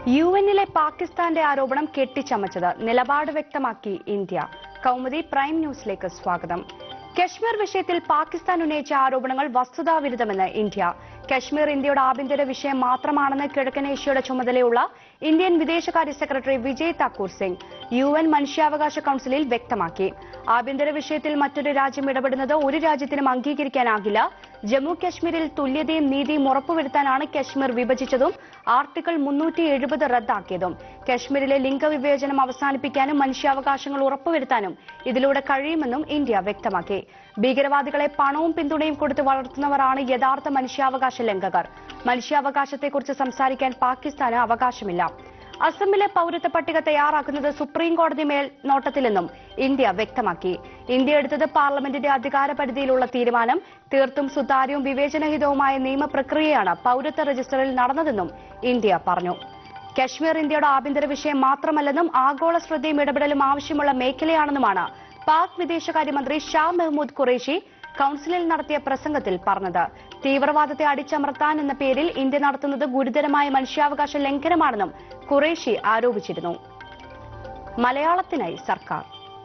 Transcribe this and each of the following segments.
U എന്നിലെ പാകിസ്ഥാന്റെ ആരോപണം കെട്ടിച്ചമച്ചത് നിലപാട് വ്യക്തമാക്കി ഇന്ത്യ കൗമുദി പ്രൈം ന്യൂസിലേക്ക് സ്വാഗതം കശ്മീർ വിഷയത്തിൽ പാകിസ്ഥാൻ ഉന്നയിച്ച ആരോപണങ്ങൾ വസ്തുതാവിരുദ്ധമെന്ന് ഇന്ത്യ കശ്മീർ ഇന്ത്യയുടെ ആഭ്യന്തര വിഷയം മാത്രമാണെന്ന് കിഴക്കൻ ഏഷ്യയുടെ ചുമതലയുള്ള ഇന്ത്യൻ വിദേശകാര്യ secretary Vijay Thakur Singh U N മനുഷ്യാവകാശ കൌൺസിലിൽ വ്യക്തമാക്കി ആഭ്യന്തര വിഷയത്തിൽ മറ്റൊരു രാജ്യം ഇടപെടുന്നത് ഒരു രാജ്യത്തിനും അംഗീകരിക്കാനാകില്ല ജമ്മു കശ്മീരിൽ തുല്യതയും നീതിയും ഉറപ്പുവരുത്താനാണ് കശ്മീർ വിഭജിച്ചതും ആർട്ടിക്കിൾ മുന്നൂറ്റി എഴുപത് റദ്ദാക്കിയതും കശ്മീരിലെ ലിംഗവിവേചനം അവസാനിപ്പിക്കാനും മനുഷ്യാവകാശങ്ങൾ ഉറപ്പുവരുത്താനും ഇതിലൂടെ കഴിയുമെന്നും ഇന്ത്യ വ്യക്തമാക്കി ഭീകരവാദികളെ പണവും പിന്തുണയും കൊടുത്ത് വളർത്തുന്നവരാണ് യഥാർത്ഥ മനുഷ്യാവകാശ ലംഘകർ മനുഷ്യാവകാശത്തെക്കുറിച്ച് സംസാരിക്കാൻ പാകിസ്ഥാന് അവകാശമില്ല അസമിലെ പൌരത്വ പട്ടിക തയ്യാറാക്കുന്നത് സുപ്രീം കോടതി മേൽനോട്ടത്തിലെന്നും ഇന്ത്യ വ്യക്തമാക്കി ഇന്ത്യ എടുത്തത് പാർലമെന്റിന്റെ അധികാര പരിധിയിലുള്ള തീരുമാനം തീർത്തും സുതാര്യവും വിവേചനഹിതവുമായ നിയമപ്രക്രിയയാണ് പൌരത്വ രജിസ്റ്ററിൽ നടന്നതെന്നും ഇന്ത്യ പറഞ്ഞു കശ്മീർ ഇന്ത്യയുടെ ആഭ്യന്തര വിഷയം മാത്രമല്ലെന്നും ആഗോള ശ്രദ്ധയും ഇടപെടലും ആവശ്യമുള്ള മേഖലയാണെന്നുമാണ് പാക് വിദേശകാര്യമന്ത്രി ഷാ മെഹ്മൂദ് ഖുറേഷി കൌൺസിലിൽ നടത്തിയ പ്രസംഗത്തിൽ പറഞ്ഞത് തീവ്രവാദത്തെ അടിച്ചമർത്താൻ എന്ന പേരിൽ ഇന്ത്യ നടത്തുന്നത് ഗുരുതരമായ മനുഷ്യാവകാശ ലംഘനമാണെന്നും ഖുറേഷി ആരോപിച്ചിരുന്നു മലയാളത്തിനായി സർക്കാർ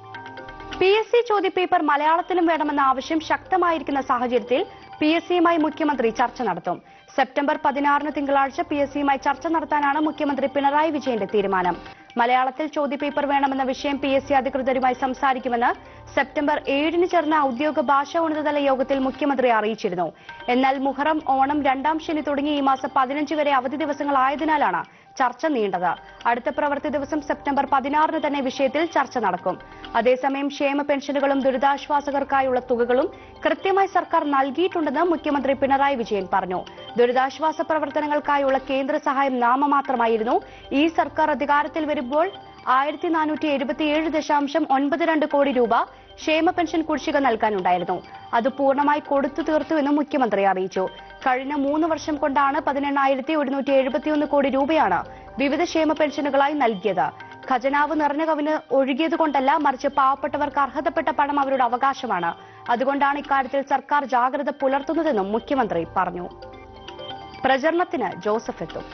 പി എസ് സി ചോദ്യപേപ്പർ മലയാളത്തിലും വേണമെന്ന ആവശ്യം ശക്തമായിരിക്കുന്ന സാഹചര്യത്തിൽ പി എസ് സിയുമായി മുഖ്യമന്ത്രി ചർച്ച നടത്തും സെപ്റ്റംബർ പതിനാറിന് തിങ്കളാഴ്ച പി എസ് സിയുമായി ചർച്ച നടത്താനാണ് മുഖ്യമന്ത്രി പിണറായി വിജയന്റെ തീരുമാനം മലയാളത്തിൽ ചോദ്യപേപ്പർ വേണമെന്ന വിഷയം പി എസ് സി അധികൃതരുമായി സംസാരിക്കുമെന്ന് സെപ്റ്റംബർ ഏഴിന് ചേർന്ന ഔദ്യോഗിക ഭാഷാ ഉന്നതതല യോഗത്തിൽ മുഖ്യമന്ത്രി അറിയിച്ചിരുന്നു എന്നാൽ മുഹറം ഓണം രണ്ടാം ശനി തുടങ്ങി ഈ മാസം പതിനഞ്ച് വരെ അവധി ദിവസങ്ങളായതിനാലാണ് ചർച്ച നീണ്ടത് അടുത്ത പ്രവൃത്തി ദിവസം സെപ്റ്റംബർ പതിനാറിന് തന്നെ വിഷയത്തിൽ ചർച്ച നടക്കും അതേസമയം ക്ഷേമ പെൻഷനുകളും ദുരിതാശ്വാസകർക്കായുള്ള തുകകളും കൃത്യമായി സർക്കാർ നൽകിയിട്ടുണ്ടെന്ന് മുഖ്യമന്ത്രി പിണറായി വിജയൻ പറഞ്ഞു ദുരിതാശ്വാസ പ്രവർത്തനങ്ങൾക്കായുള്ള കേന്ദ്ര സഹായം നാമമാത്രമായിരുന്നു ഈ സർക്കാർ അധികാരത്തിൽ വരുമ്പോൾ ആയിരത്തി നാനൂറ്റി എഴുപത്തിയേഴ് ദശാംശം ഒൻപത് രണ്ട് കോടി രൂപ ക്ഷേമ പെൻഷൻ കുടിശ്ശിക നൽകാനുണ്ടായിരുന്നു അത് പൂർണ്ണമായി കൊടുത്തു തീർത്തുവെന്നും മുഖ്യമന്ത്രി അറിയിച്ചു കഴിഞ്ഞ മൂന്ന് വർഷം കൊണ്ടാണ് പതിനെണ്ണായിരത്തി ഒരുന്നൂറ്റി എഴുപത്തിയൊന്ന് കോടി രൂപയാണ് വിവിധ ക്ഷേമ പെൻഷനുകളായി നൽകിയത് ഖജനാവ് നിറഞ്ഞ കവിന് ഒഴുകിയത് കൊണ്ടല്ല മറിച്ച് പാവപ്പെട്ടവർക്ക് അർഹതപ്പെട്ട പണം അവരുടെ അവകാശമാണ് അതുകൊണ്ടാണ് ഇക്കാര്യത്തിൽ സർക്കാർ ജാഗ്രത പുലർത്തുന്നതെന്നും മുഖ്യമന്ത്രി പറഞ്ഞു പ്രചരണത്തിന് ജോസഫ് എത്തും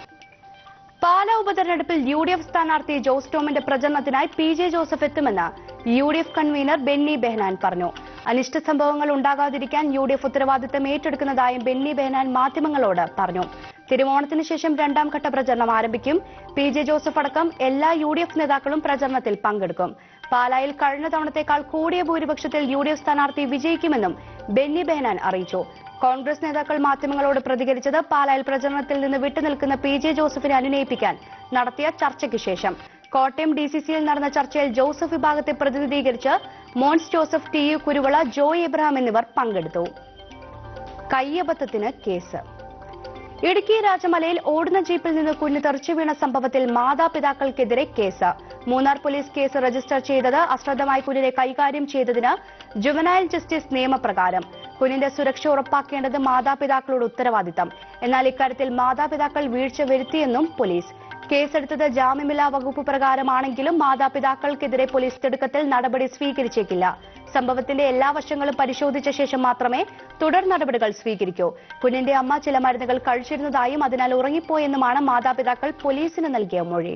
പാലാ ഉപതെരഞ്ഞെടുപ്പിൽ യു ഡി എഫ് സ്ഥാനാർത്ഥി ജോസ് ടോമിന്റെ പ്രചരണത്തിനായി പി ജെ ജോസഫ് എത്തുമെന്ന് U D F convener Benny Behanan പറഞ്ഞു അനിഷ്ട സംഭവങ്ങൾ ഉണ്ടാകാതിരിക്കാൻ യു ഡി എഫ് ഉത്തരവാദിത്തം ഏറ്റെടുക്കുന്നതായും ബെന്നി ബെഹനാൻ മാധ്യമങ്ങളോട് പറഞ്ഞു തിരുവോണത്തിന് ശേഷം രണ്ടാം ഘട്ട പ്രചരണം ആരംഭിക്കും പി ജെ ജോസഫ് അടക്കം എല്ലാ യു ഡി എഫ് നേതാക്കളും പ്രചരണത്തിൽ പങ്കെടുക്കും പാലായിൽ കഴിഞ്ഞ തവണത്തേക്കാൾ കൂടിയ ഭൂരിപക്ഷത്തിൽ യു ഡി എഫ് സ്ഥാനാർത്ഥി വിജയിക്കുമെന്നും ബെന്നി ബെഹനാൻ അറിയിച്ചു കോൺഗ്രസ് നേതാക്കൾ മാധ്യമങ്ങളോട് പ്രതികരിച്ചത് പാലായിൽ പ്രചരണത്തിൽ നിന്ന് വിട്ടുനിൽക്കുന്ന പി ജെ ജോസഫിനെ അനുനയിപ്പിക്കാൻ നടത്തിയ ചർച്ചയ്ക്ക് ശേഷം കോട്ടയം ഡി സി സിയിൽ നടന്ന ചർച്ചയിൽ ജോസഫ് വിഭാഗത്തെ പ്രതിനിധീകരിച്ച് മോൻസ് ജോസഫ് ടി യു കുരുവള ജോയ് എബ്രഹാം എന്നിവർ പങ്കെടുത്തു കയ്യബദ്ധത്തിന് കേസ് ഇടുക്കി രാജമലയിൽ ഓടുന്ന ജീപ്പിൽ നിന്ന് കുഞ്ഞ് തെറിച്ചു വീണ സംഭവത്തിൽ മാതാപിതാക്കൾക്കെതിരെ case Munnar police case register ചെയ്തത് അശ്രദ്ധമായി കുഞ്ഞിനെ കൈകാര്യം ചെയ്തതിന് ജുവനൈൽ ജസ്റ്റിസ് നിയമപ്രകാരം കുഞ്ഞിന്റെ സുരക്ഷ ഉറപ്പാക്കേണ്ടത് മാതാപിതാക്കളുടെ ഉത്തരവാദിത്തം എന്നാൽ ഇക്കാര്യത്തിൽ മാതാപിതാക്കൾ വീഴ്ച വരുത്തിയെന്നും പോലീസ് കേസെടുത്തത് ജാമ്യമില്ലാ വകുപ്പ് പ്രകാരമാണെങ്കിലും മാതാപിതാക്കൾക്കെതിരെ പോലീസ് തിടുക്കത്തിൽ നടപടി സ്വീകരിച്ചേക്കില്ല സംഭവത്തിന്റെ എല്ലാ വശങ്ങളും പരിശോധിച്ച ശേഷം മാത്രമേ തുടർ നടപടികൾ സ്വീകരിക്കൂ കുഞ്ഞിന്റെ അമ്മ ചില മരുന്നുകൾ കഴിച്ചിരുന്നതായും അതിനാൽ ഉറങ്ങിപ്പോയെന്നുമാണ് മാതാപിതാക്കൾ പോലീസിന് നൽകിയ മൊഴി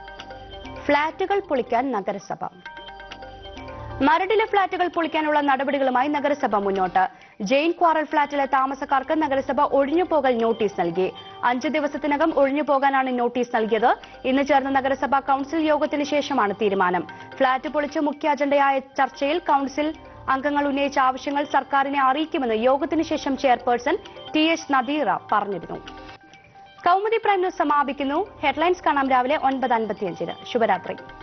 ഫ്ളാറ്റുകൾ പൊളിക്കാൻ നഗരസഭ മരടിലെ ഫ്ളാറ്റുകൾ പൊളിക്കാനുള്ള നടപടികളുമായി നഗരസഭ മുന്നോട്ട് ജെയിൻ ക്വാറൽ ഫ്ളാറ്റിലെ താമസക്കാർക്ക് നഗരസഭ ഒഴിഞ്ഞുപോകൽ നോട്ടീസ് നൽകി അഞ്ച് ദിവസത്തിനകം ഒഴിഞ്ഞുപോകാനാണ് നോട്ടീസ് നൽകിയത് ഇന്ന് ചേർന്ന നഗരസഭാ കൌൺസിൽ യോഗത്തിന് ശേഷമാണ് തീരുമാനം ഫ്ളാറ്റ് പൊളിച്ച് മുഖ്യ അജണ്ടയായ ചർച്ചയിൽ കൌൺസിൽ അംഗങ്ങൾ ഉന്നയിച്ച ആവശ്യങ്ങൾ സർക്കാരിനെ അറിയിക്കുമെന്ന് യോഗത്തിന് ശേഷം ചെയർപേഴ്സൺ ടി എച്ച് നദീറ പറഞ്ഞിരുന്നു കൗമുദി പ്രൈം ന്യൂസ് സമാപിക്കുന്നു ഹെഡ്ലൈൻസ് കാണാം രാവിലെ ഒൻപത് അൻപത്തിയഞ്ചിന് ശുഭരാത്രി